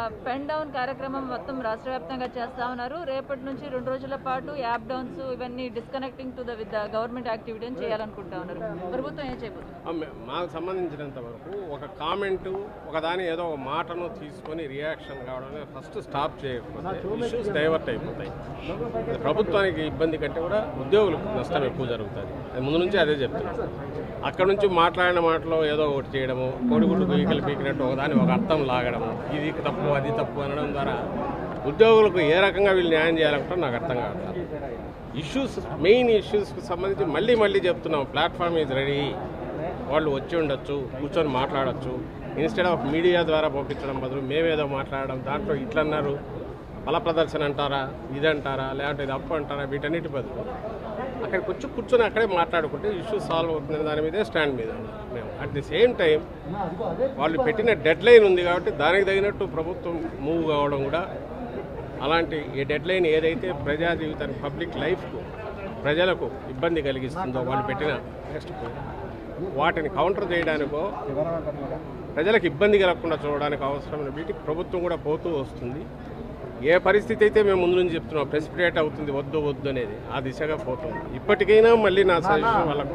Pen down కార్యక్రమం మొత్తం రాష్ట్ర వ్యాప్తంగా చేస్తా ఉన్నారు రేపటి నుంచి రెండు రోజుల పాటు యాప్ డౌన్స్ ఇవన్నీ disconnecting to the with the government activity అని చేయాలనుకుంటా ఉన్నారు ప్రభుత్వం ఏం చేయబోతుంది ఆ, మే- మాకు సంబంధించినంత వరకు ఒక కామెంటు ఒకదాని ఏదో ఒక మాటను తీసుకొని రియాక్షన్ కావడం ఫస్ట్ స్టాప్ చేయకపోతే ఇష్యూస్ డైవర్ట్ అయిపోతాయి అది ప్రభుత్వానికి ఇబ్బంది కంటే కూడా ఉద్యోగులకు నష్టం ఎక్కువ జరుగుతుంది అది ముందు నుంచి అదే చెప్తున్నాను అక్కడ నుంచి మాట్లాడిన మాటలో ఏదో ఒకటి చేయడము కోడిగుడ్డు పీకలు పీకినట్టు ఒకదాని ఒక అర్థం లాగడము ఇది తప్పు అది తప్పు అనడం ద్వారా ఉద్యోగులకు ఏ రకంగా వీళ్ళు న్యాయం చేయాలంటే నాకు అర్థం కావట్లేదు ఇష్యూస్ మెయిన్ ఇష్యూస్కి సంబంధించి మళ్ళీ మళ్ళీ చెప్తున్నాం ప్లాట్ఫామ్ ఈజ్ రెడీ వాళ్ళు వచ్చి ఉండొచ్చు కూర్చొని మాట్లాడొచ్చు ఇన్స్టెడ్ ఆఫ్ మీడియా ద్వారా పంపించడం బదులు మేమేదో మాట్లాడడం దాంట్లో ఇట్లన్నారు బల ప్రదర్శన అంటారా ఇది అంటారా లేదంటే ఇది అప్పు అంటారా వీటన్నిటి బదులు అక్కడికి వచ్చి కూర్చొని అక్కడే మాట్లాడుకుంటే ఇష్యూ సాల్వ్ అవుతుంది దాని మీదే స్టాండ్ మీద ఉన్నాం మేము అట్ ది సేమ్ టైం వాళ్ళు పెట్టిన డెడ్ లైన్ ఉంది కాబట్టి దానికి తగినట్టు ప్రభుత్వం మూవ్ కావడం కూడా అలాంటి ఈ డెడ్ లైన్ ఏదైతే ప్రజా జీవితానికి పబ్లిక్ లైఫ్కు ప్రజలకు ఇబ్బంది కలిగిస్తుందో వాళ్ళు పెట్టిన నెక్స్ట్ వాటిని కౌంటర్ చేయడానికో ప్రజలకు ఇబ్బంది కలగకుండా చూడడానికి అవసరమైన వీటికి ప్రభుత్వం కూడా పోతూ వస్తుంది ఏ పరిస్థితి అయితే మేము ముందు నుంచి చెప్తున్నాం ప్రెసిపిటేట్ అవుతుంది వద్దు వద్దు అనేది ఆ దిశగా పోతుంది ఇప్పటికైనా మళ్ళీ నా సజెషన్ వాళ్ళకు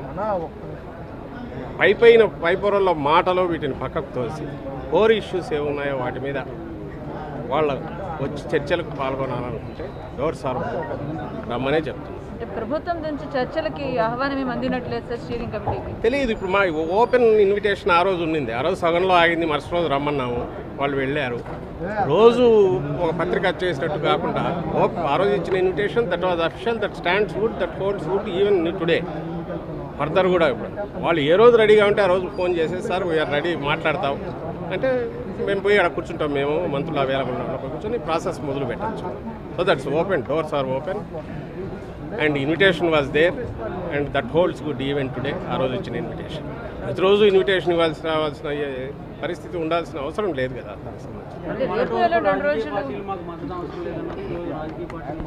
పై పైన పై పొరల్లో మాటలో వీటిని పక్కకు తోసి కోర్ ఇష్యూస్ ఏమున్నాయో వాటి మీద వాళ్ళ వచ్చి చర్చలకు పాల్గొనాలనుకుంటే డోర్ సార్ రమ్మనే చెప్తున్నాను అంటే ప్రభుత్వం నుంచి చర్చలకి ఆహ్వానం ఏమి అందినట్లేదు సార్ స్టీరింగ్ కమిటీకి తెలియదు ఇప్పుడు మా ఓపెన్ ఇన్విటేషన్ ఆ రోజు ఉండింది ఆ రోజు సగంలో ఆగింది మరుసటి రోజు రమ్మన్నాము వాళ్ళు వెళ్ళారు రోజు ఒక పత్రిక చేసినట్టు కాకుండా ఓప్- ఆ రోజు ఇచ్చిన invitation that was official that stands good that holds good even today further కూడా ఇప్పుడు వాళ్ళు ఏ రోజు రెడీగా ఉంటే ఆ రోజు ఫోన్ చేసి సార్ వీఆర్ రెడీ మాట్లాడతాం అంటే మేము పోయి అక్కడ కూర్చుంటాం మేము మంత్రులు అవైలబుల్ ఉన్నప్పుడు కూర్చొని ప్రాసెస్ మొదలు పెట్టచ్చు so that's open doors are open and invitation was there and that holds good even today ఆ రోజు ఇచ్చిన ఇన్విటేషన్ ప్రతిరోజు ఇన్విటేషన్ ఇవ్వాల్సిన రావాల్సిన ఏ- పరిస్థితి ఉండాల్సిన అవసరం లేదు కదా దానికి సంబంధించి. అంటే రేపు ఎల్లుండి రెండు రోజులు మాకు మద్దతు అవసరం లేదన్నారు ఈరోజు రాజకీయ పార్టీలు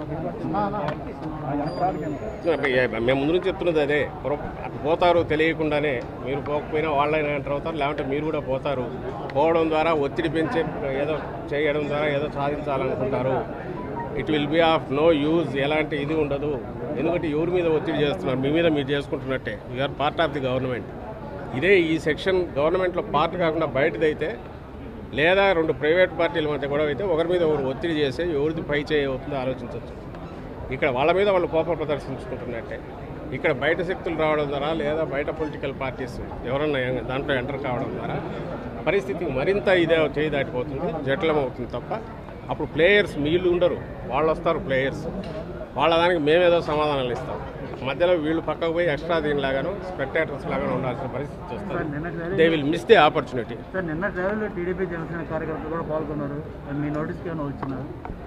మద్దతు మేము ముందు నుంచి చెప్తున్నది అదే పొర- అటు పోతారు తెలియకుండానే మీరు పోకపోయినా వాళ్ళైనా ఎంటర్ అవుతారు లేకుంటే మీరు కూడా పోతారు పోవడం ద్వారా ఒత్తిడి పెంచే ఏదో చేయడం ద్వారా ఏదో సాధించాలనుకుంటారు it will be of no use ఎలాంటి ఇది ఉండదు ఎందుకంటే ఎవరి మీద ఒత్తిడి చేస్తున్నారు మీ మీద మీరు చేసుకుంటున్నట్టే you're part of the government ఇదే ఈ సెక్షన్ గవర్నమెంట్లో పార్ట్ కాకుండా బయటదైతే లేదా రెండు ప్రైవేట్ పార్టీల మధ్య గొడవ అయితే ఒకరి మీద ఒకరు ఒత్తిడి చేసి ఎవరిది పై చేయవుతుందో ఆలోచించవచ్చు ఇక్కడ వాళ్ళ మీద వాళ్ళు కోపం ప్రదర్శించుకుంటున్నట్టే ఇక్కడ బయట శక్తులు రావడం ద్వారా లేదా బయట పొలిటికల్ పార్టీస్ ఎవరన్నా ఎం- దాంట్లో ఎంటర్ కావడం ద్వారా పరిస్థితి మరింత ఇదే చేయి దాటిపోతుంది జటిలం అవుతుంది తప్ప అప్పుడు ప్లేయర్స్ వీళ్ళు ఉండరు వాళ్ళు వస్తారు ప్లేయర్స్ వాళ్ళ దానికి మేమేదో సమాధానాలు ఇస్తాం మధ్యలో వీళ్ళు పక్కకు పోయి ఎక్స్ట్రా దీనిలాగాను స్పెక్టేటర్స్ లాగాను ఉండాల్సిన పరిస్థితి వస్తుంది they will miss the opportunity sir నిన్న ట్రావెల్లో టీడీపీ జనసేన కార్యకర్తలు కూడా పాల్గొన్నారు మీ నోటీస్కి ఏమైనా వచ్చినారు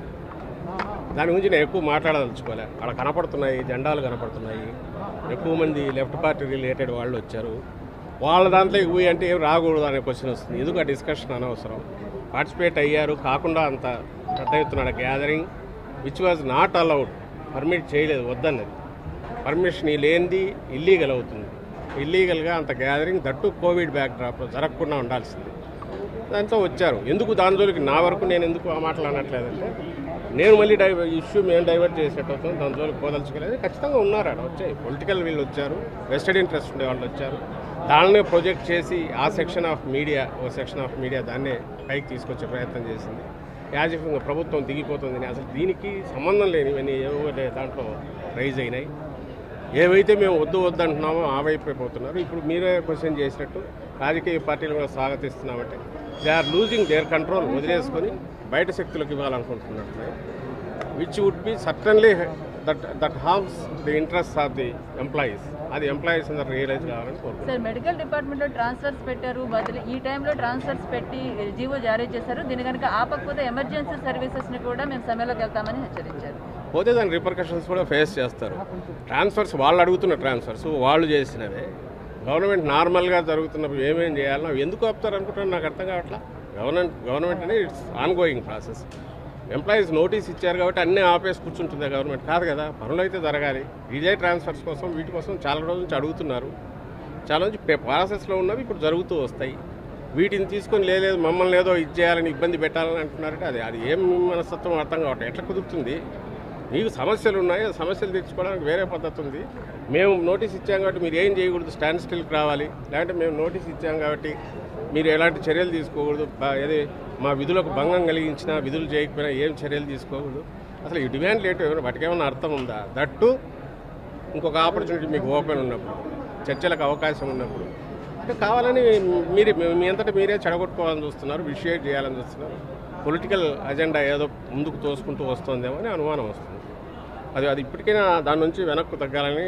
దాని గురించి నేను ఎక్కువ మాట్లాడదలుచుకోలే అక్కడ కనపడుతున్నాయి జెండాలు కనపడుతున్నాయి ఎక్కువ మంది లెఫ్ట్ పార్టీ రిలేటెడ్ వాళ్ళు వచ్చారు వాళ్ళ దాంట్లోకి పోయి అంటే ఏం రాకూడదు అనే క్వశ్చన్ వస్తుంది ఎందుకు ఆ డిస్కషన్ అనవసరం పార్టిసిపేట్ అయ్యారు కాకుండా అంత పెద్ద ఎత్తున gathering which was not allowed permit చేయలేదు వద్దన్నది పర్మిషన్ లేనిది ఇల్లీగల్ అవుతుంది ఇల్లీగల్గా అంత గ్యాదరింగ్ దట్టు కోవిడ్ బ్యాక్ డ్రాప్లో జరగకుండా ఉండాల్సింది దాంతో వచ్చారు ఎందుకు దాని జోలికి నా వరకు నేను ఎందుకు ఆ మాటలు అనట్లేదంటే నేను మళ్ళీ డై ఇష్యూ మేము డైవర్ట్ చేసేట్టు అవుతుంది దాని జోలికి పోదలుచుకోలేదు ఖచ్చితంగా ఉన్నారు అక్కడ వచ్చాయి పొలిటికల్ వీళ్ళు వచ్చారు వెస్టెడ్ ఇంట్రెస్ట్ ఉండే వాళ్ళు వచ్చారు దాన్నే ప్రొజెక్ట్ చేసి ఆ సెక్షన్ ఆఫ్ మీడియా ఓ సెక్షన్ ఆఫ్ మీడియా దాన్నే పైకి తీసుకొచ్చే ప్రయత్నం చేసింది యాజకంగా ప్రభుత్వం దిగిపోతుంది అసలు దీనికి సంబంధం లేనివన్నీ ఏవో లే- దాంట్లో రైజ్ అయినాయి ఏవైతే మేము వద్దు వద్దు అంటున్నామో ఆ వైపే పోతున్నారు ఇప్పుడు మీరే క్వశ్చన్ చేసినట్టు రాజకీయ పార్టీలు కూడా స్వాగతిస్తున్నామంటే they are losing their control వదిలేసుకొని బయట శక్తులకు ఇవ్వాలనుకుంటున్నట్టు which would be certainly that that harms the interest of the employees అది ఎంప్లాయీస్ అందరూ రియలైజ్ కావాలని కోరుకుంటున్నాను సార్ మెడికల్ డిపార్ట్మెంట్లో ట్రాన్స్ఫర్స్ పెట్టారు బదిలీ ఈ టైంలో ట్రాన్స్ఫర్స్ పెట్టి జీవో జారీ చేశారు దీని కనుక ఆపకపోతే ఎమర్జెన్సీ సర్వీసెస్ని కూడా మేము సమ్మెలోకి వెళ్తామని హెచ్చరించారు పోతే దాని రిపర్కషన్స్ కూడా ఫేస్ చేస్తారు ట్రాన్స్ఫర్స్ వాళ్ళు అడుగుతున్న ట్రాన్స్ఫర్స్ వాళ్ళు చేసినవే గవర్నమెంట్ నార్మల్గా జరుగుతున్నప్పుడు ఏమేం చేయాలన్నా అవి ఎందుకు ఆపుతారు అనుకుంటున్నాను నాకు అర్థం కావట్లా గవర్నమెంట్ గవర్నమెంట్ అనేది it's ongoing process employees notice ఇచ్చారు కాబట్టి అన్నీ ఆపేసి కూర్చుంటుంది గవర్నమెంట్ కాదు కదా పనులు అయితే జరగాలి ఇదే ట్రాన్స్ఫర్స్ కోసం వీటి కోసం చాలా రోజుల నుంచి అడుగుతున్నారు చాలా నుంచి ప్రాసెస్లో ఉన్నవి ఇప్పుడు జరుగుతూ వస్తాయి వీటిని తీసుకొని లేదు మమ్మల్ని ఏదో ఇది చేయాలని ఇబ్బంది పెట్టాలని అంటున్నారంటే అది అది ఏం మనస్తత్వం అర్థం కావట్లేదు ఎట్లా కుదురుతుంది మీకు సమస్యలు ఉన్నాయి ఆ సమస్యలు తెచ్చుకోవడానికి వేరే పద్ధతి ఉంది మేము నోటీస్ ఇచ్చాం కాబట్టి మీరు ఏం చేయకూడదు స్టాండ్ స్టిల్కి రావాలి లేదంటే మేము నోటీస్ ఇచ్చాం కాబట్టి మీరు ఎలాంటి చర్యలు తీసుకోకూడదు బ- ఏది మా విధులకు భంగం కలిగించినా విధులు చేయకపోయినా ఏం చర్యలు తీసుకోకూడదు అసలు ఈ డిమాండ్ లేటు ఏమైనా వాటికి ఏమైనా అర్థం ఉందా దట్టు ఇంకొక ఆపర్చునిటీ మీకు ఓపెన్ ఉన్నప్పుడు చర్చలకు అవకాశం ఉన్నప్పుడు అంటే కావాలని మీరు మీ అంతటా మీరే చెడగొట్టుకోవాలని చూస్తున్నారు విషయేట్ చేయాలని చూస్తున్నారు పొలిటికల్ అజెండా ఏదో ముందుకు తోసుకుంటూ వస్తుందేమో అని అనుమానం వస్తుంది అది అది ఇప్పటికైనా దాని నుంచి వెనక్కు తగ్గాలని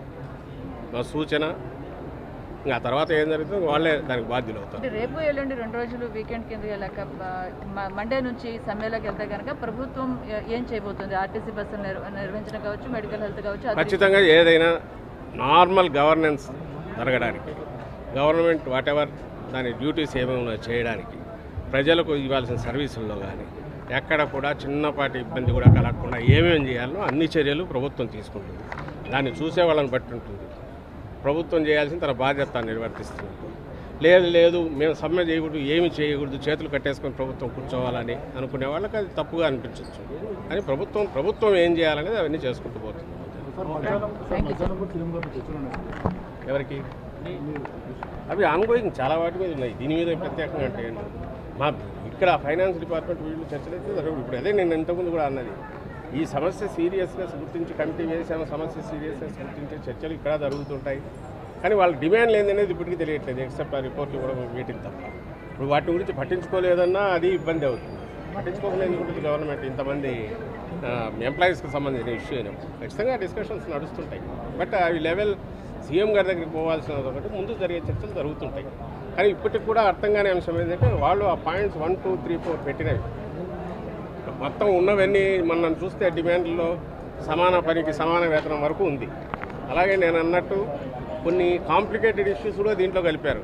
నా సూచన ఇంకా ఆ తర్వాత ఏం జరుగుతుందో వాళ్ళే దానికి బాధ్యులు అవుతారు అంటే రేపు ఎల్లుండి రెండు రోజులు వీకెండ్ కింద వెళ్ళాక మ- మండే నుంచి సమ్మెలోకి వెళ్తే కనుక ప్రభుత్వం ఏ- ఏం చేయబోతుంది ఆర్టీసీ బస్సులు నిర్వ- నిర్వహించడం కావచ్చు మెడికల్ హెల్త్ కావచ్చు అది ఖచ్చితంగా ఏదైనా నార్మల్ గవర్నెన్స్ జరగడానికి గవర్నమెంట్ వాట్ ఎవర్ దాని డ్యూటీస్ ఏమైనా చేయడానికి ప్రజలకు ఇవ్వాల్సిన సర్వీసుల్లో కానీ ఎక్కడ కూడా చిన్నపాటి ఇబ్బంది కూడా కలగకుండా ఏమేమి చేయాలో అన్ని చర్యలు ప్రభుత్వం తీసుకుంటుంది దాన్ని చూసే వాళ్ళని బట్టి ఉంటుంది ప్రభుత్వం చేయాల్సిన తన బాధ్యత నిర్వర్తిస్తుంది లేదు లేదు మేము సమ్మె చేయకూడదు ఏమి చేయకూడదు చేతులు కట్టేసుకొని ప్రభుత్వం కూర్చోవాలని అనుకునే వాళ్ళకి అది తప్పుగా అనిపించవచ్చు అని ప్రభుత్వం ప్రభుత్వం ఏం చేయాలనేది అవన్నీ చేసుకుంటూ పోతుంది థ్యాంక్ యూ సార్ ఎవరికి అవి ఆన్గోయింగ్ చాలా వాటి మీద ఉన్నాయి దీని మీద ప్రత్యేకంగా అంటే ఏంటి? మా ఇక్కడ ఫైనాన్స్ డిపార్ట్మెంట్ వీళ్ళు చర్చలు అయితే జరగవు ఇప్పుడు అదే నేను ఇంతకుముందు కూడా అన్నది ఈ సమస్య సీరియస్నెస్ గుర్తించి కమిటీ వేసాము సమస్య సీరియస్నెస్ గుర్తించే చర్చలు ఇక్కడ జరుగుతుంటాయి కానీ వాళ్ళ డిమాండ్లు ఏందనేది ఇప్పటికీ తెలియట్లేదు ఎక్సెప్ట్ ఆ రిపోర్ట్లు ఇవ్వడం వీటిని తప్ప ఇప్పుడు వాటి గురించి పట్టించుకోలేదన్నా అది ఇబ్బంది అవుతుంది పట్టించుకోకుండా ఎందుకు ఉంటుంది గవర్నమెంట్ ఇంతమంది ఎంప్లాయీస్కి సంబంధించిన ఇష్యూ అయినప్పుడు ఖచ్చితంగా డిస్కషన్స్ నడుస్తుంటాయి బట్ అవి లెవెల్ సీఎం గారి దగ్గరికి పోవాల్సిన ఒకటి ముందు జరిగే చర్చలు జరుగుతుంటాయి కానీ ఇప్పటికి కూడా అర్థం కాని అంశం ఏంటంటే వాళ్ళు ఆ points one two three four పెట్టినవి మొత్తం ఉన్నవన్నీ మనం చూస్తే డిమాండ్లో సమాన పనికి సమాన వేతనం వరకు ఉంది అలాగే నేను అన్నట్టు కొన్ని కాంప్లికేటెడ్ ఇష్యూస్ కూడా దీంట్లో కలిపారు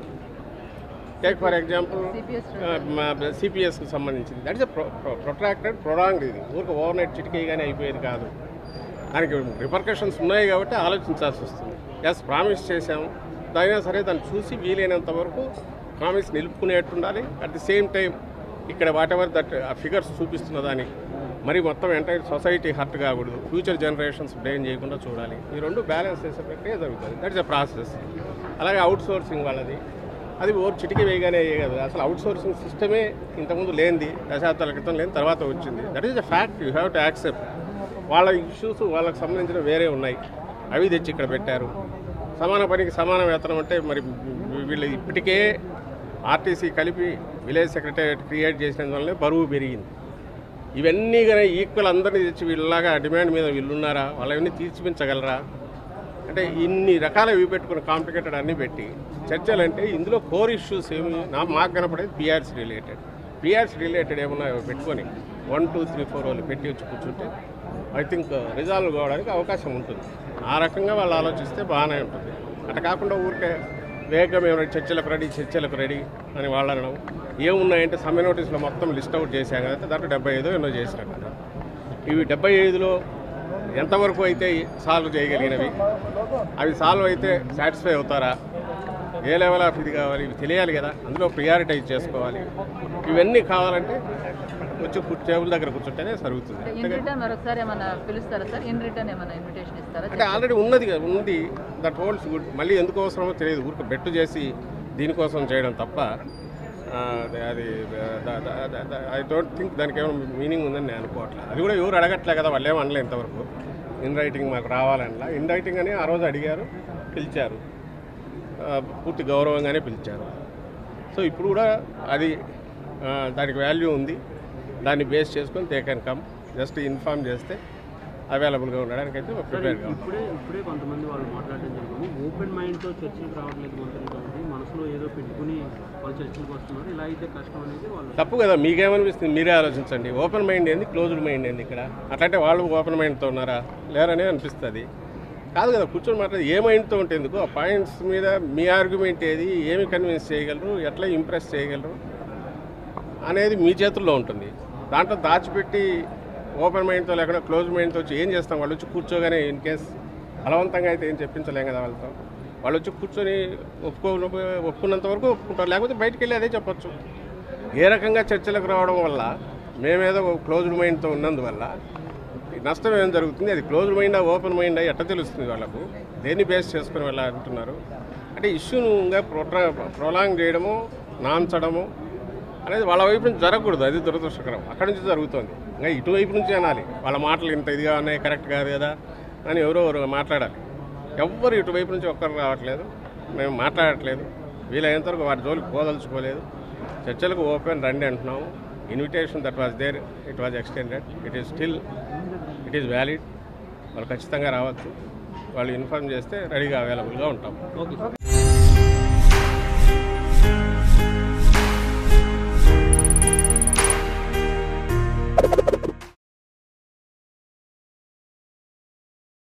టేక్ ఫర్ ఎగ్జాంపుల్ సిపిఎస్ సిపిఎస్కి సంబంధించింది దట్ ఇస్ ప్రొట్రాక్టెడ్ ప్రొడాంగ్డ్ ఇది ఊరికి ఓవర్ నైట్ చిటికేయగానే అయిపోయేది కాదు దానికి రిపర్కషన్స్ ఉన్నాయి కాబట్టి ఆలోచించాల్సి వస్తుంది ఎస్ ప్రామిస్ చేశాము అయినా సరే దాన్ని చూసి వీలైనంత వరకు ప్రామిస్ నిలుపుకునేట్టు ఉండాలి అట్ ది సేమ్ టైం ఇక్కడ వాట్ ఎవర్ దట్ ఆ ఫిగర్స్ చూపిస్తున్న దానికి మరి మొత్తం ఎంటైర్ సొసైటీ హర్ట్ కాకూడదు ఫ్యూచర్ జనరేషన్స్ బ్రెయిన్ చేయకుండా చూడాలి ఈ రెండు బ్యాలెన్స్ చేసే ప్రక్రియ జరుగుతుంది దట్ ఇస్ అ ప్రాసెస్ అలాగే అవుట్ సోర్సింగ్ వాళ్ళది అది ఓ చిటికి వేయగానే అయ్యేది అసలు అవుట్ సోర్సింగ్ సిస్టమే ఇంతకుముందు లేనిది దశాబ్దాల క్రితం లేని తర్వాత వచ్చింది that is a fact you have to accept వాళ్ళ ఇష్యూస్ వాళ్ళకి సంబంధించిన వేరే ఉన్నాయి అవి తెచ్చి ఇక్కడ పెట్టారు సమాన పనికి సమాన వేతనం అంటే మరి వీళ్ళు ఇప్పటికే ఆర్టీసీ కలిపి విలేజ్ సెక్రటేరియట్ క్రియేట్ చేసినందువల్లనే బరువు పెరిగింది ఇవన్నీ కానీ ఈక్వల్ అందరినీ తెచ్చి వీళ్ళలాగా డిమాండ్ మీద వీళ్ళున్నారా వాళ్ళవన్నీ తీర్చిపించగలరా అంటే ఇన్ని రకాల ఇవి పెట్టుకుని కాంప్లికేటెడ్ అన్నీ పెట్టి చర్చలు అంటే ఇందులో కోర్ ఇష్యూస్ ఏమి నా మాకు కనపడేది పిఆర్సీ రిలేటెడ్ పిఆర్సీ రిలేటెడ్ ఏమన్నా పెట్టుకొని వన్ టూ త్రీ ఫోర్ వాళ్ళు పెట్టి వచ్చి కూర్చుంటే ఐ థింక్ రిజాల్వ్ కావడానికి అవకాశం ఉంటుంది ఆ రకంగా వాళ్ళు ఆలోచిస్తే బాగానే ఉంటుంది అట్లా కాకుండా ఊరికే వేగం ఏమైనా చర్చలకు రెడీ చర్చలకు రెడీ అని వాళ్ళు అనడం ఏమున్నాయంటే సమ్మె నోటీసులో మొత్తం లిస్ట్ అవుట్ చేశాం కదా దాంట్లో డెబ్బై ఐదో ఎన్నో చేసినాం కదా ఇవి డెబ్బై ఐదులో ఎంతవరకు అయితే సాల్వ్ చేయగలిగినవి అవి సాల్వ్ అయితే సాటిస్ఫై అవుతారా ఏ లెవెల్ ఆఫ్ ఇది కావాలి ఇవి తెలియాలి కదా అందులో ప్రియారిటైజ్ చేసుకోవాలి ఇవన్నీ కావాలంటే వచ్చి కు- టేబుల్ దగ్గర కూర్చుంటేనే జరుగుతుంది ఇన్ రిటర్న్ మరొకసారి ఏమైనా పిలుస్తారా సార్ ఇన్ రిటర్న్ ఏమైనా ఇన్విటేషన్ ఇస్తారా అంటే ఆల్రెడీ ఉన్నది కదా ఉంది దట్ హోల్డ్స్ గుడ్ మళ్ళీ ఎందుకు అవసరమో తెలియదు ఊరికి బెట్టు చేసి దీనికోసం చేయడం తప్ప ఆ, అది- అది ఐ డోంట్ థింక్ దానికి ఏమైనా మీనింగ్ ఉందని నేను అనుకోవట్లేదు అది కూడా ఎవరు అడగట్లే కదా వాళ్ళు ఏం అనలే ఇంతవరకు ఇన్ రైటింగ్ మాకు రావాలనిలా ఇన్ రైటింగ్ అని ఆ రోజు అడిగారు పిలిచారు ఆ, పూర్తి గౌరవంగానే పిలిచారు సో ఇప్పుడు కూడా అది ఆ, దానికి వాల్యూ ఉంది దాన్ని బేస్ చేసుకొని they can come just inform చేస్తే అవైలబుల్గా ఉండడానికి అయితే ప్రిపేర్ కావాలి ఇప్పుడే ఇప్పుడే కొంతమంది వాళ్ళు మాట్లాడడం జరిగింది ఓపెన్ మైండ్తో చర్చలకు రావట్లేదు మంత్రులు కాబట్టి మనసులో ఏదో పెట్టుకుని వాళ్ళు చర్చలకు వస్తున్నారు ఇలా అయితే కష్టం అనేది వాళ్ళు తప్పు కదా మీకేమనిపిస్తుంది మీరే ఆలోచించండి ఓపెన్ మైండ్ ఏంది క్లోజ్డ్ మైండ్ ఏంది ఇక్కడ అట్లంటే వాళ్ళు ఓపెన్ మైండ్తో ఉన్నారా లేరనే అనిపిస్తుంది కాదు కదా కూర్చొని మాట్లాడి ఏ మైండ్తో ఉంటే ఎందుకు ఆ పాయింట్స్ మీద మీ ఆర్గ్యుమెంట్ ఏది ఏమి కన్విన్స్ చేయగలరు ఎట్లా ఇంప్రెస్ చేయగలరు అనేది మీ చేతుల్లో ఉంటుంది దాంట్లో దాచిపెట్టి ఓపెన్ మైండ్తో లేకుండా క్లోజ్ మైండ్తో వచ్చి ఏం చేస్తాం వాళ్ళు వచ్చి కూర్చోగానే ఇన్ కేస్ బలవంతంగా అయితే ఏం చెప్పించలేం కదా వాళ్ళతో వాళ్ళు వచ్చి కూర్చొని ఒప్పుకో ఒప్పుకున్నంత వరకు ఒప్పుకుంటారు లేకపోతే బయటికి వెళ్ళి అదే చెప్పొచ్చు ఏ రకంగా చర్చలకు రావడం వల్ల మేమేదో క్లోజ్డ్ మైండ్తో ఉన్నందువల్ల ఈ నష్టం ఏం జరుగుతుంది అది క్లోజ్డ్ మైండా ఓపెన్ మైండా ఎట్ట తెలుస్తుంది వాళ్ళకు దేన్ని బేస్ చేసుకుని వాళ్ళు అంటున్నారు అంటే ఇష్యూను ఇంకా ప్రొట్రా ప్రొలాంగ్ చేయడము నాంచడము అనేది వాళ్ళ వైపు నుంచి జరగకూడదు అది దురదృష్టకరం అక్కడి నుంచి జరుగుతుంది ఇంకా ఇటువైపు నుంచి అనాలి వాళ్ళ మాటలు ఇంత ఇదిగా ఉన్నాయి కరెక్ట్ కాదు కదా అని ఎవరో ఎవరు మాట్లాడాలి ఎవ్వరు ఇటువైపు నుంచి ఒక్కరు రావట్లేదు మేము మాట్లాడట్లేదు వీలైనంత వరకు వాటి జోలికి పోదలుచుకోలేదు చర్చలకు ఓపెన్ రండి అంటున్నాము invitation that was there it was extended it is still it is valid వాళ్ళు ఖచ్చితంగా రావచ్చు వాళ్ళు ఇన్ఫార్మ్ చేస్తే రెడీగా అవైలబుల్గా ఉంటాం ఓకే